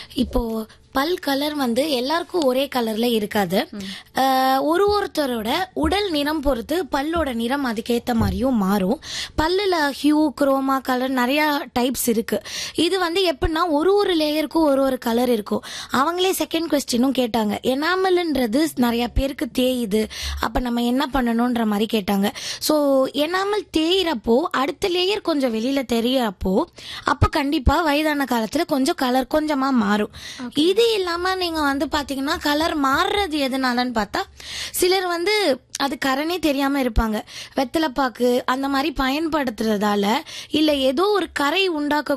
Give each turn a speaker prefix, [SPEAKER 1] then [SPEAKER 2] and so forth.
[SPEAKER 1] இப்போ பல் கலர் வந்து எல்லாருக்கும் ஒரே கலர்ல இருக்காது அஹ், ஒரு ஒருத்தரோட உடல் நிறம் பொறுத்து பல்லோட நிறம் அதுக்கேத்த மாதிரியும் மாறும் பல்லுல ஹியூ குரோமா கலர் நிறைய டைப்ஸ் இருக்கு இது வந்து எப்படின்னா ஒரு ஒரு லேயருக்கும் ஒரு ஒரு கலர் இருக்கும் அவங்களே செகண்ட் கொஸ்டினும் கேட்டாங்க எனாமல்ன்றது நிறைய பேருக்கு தேயுது அப்ப நம்ம என்ன பண்ணணும்ன்ற மாதிரி கேட்டாங்க ஸோ எனாமல் தேயிறப்போ அடுத்த லேயர் கொஞ்சம் வெளியில தெரியறப்போ அப்போ கண்டிப்பா வயதான காலத்துல கொஞ்சம் கலர் கொஞ்சமா மாறும் இது இல்லாம நீங்க வந்து பாத்தீங்கன்னா கலர் மாறுறது எதனாலன்னு பார்த்தா சிலர் வந்து அது கரணே தெரியாம இருப்பாங்க வெத்தலைப்பாக்கு அந்த மாதிரி பயன்படுத்துறதால இல்ல ஏதோ ஒரு கரை உண்டாக்க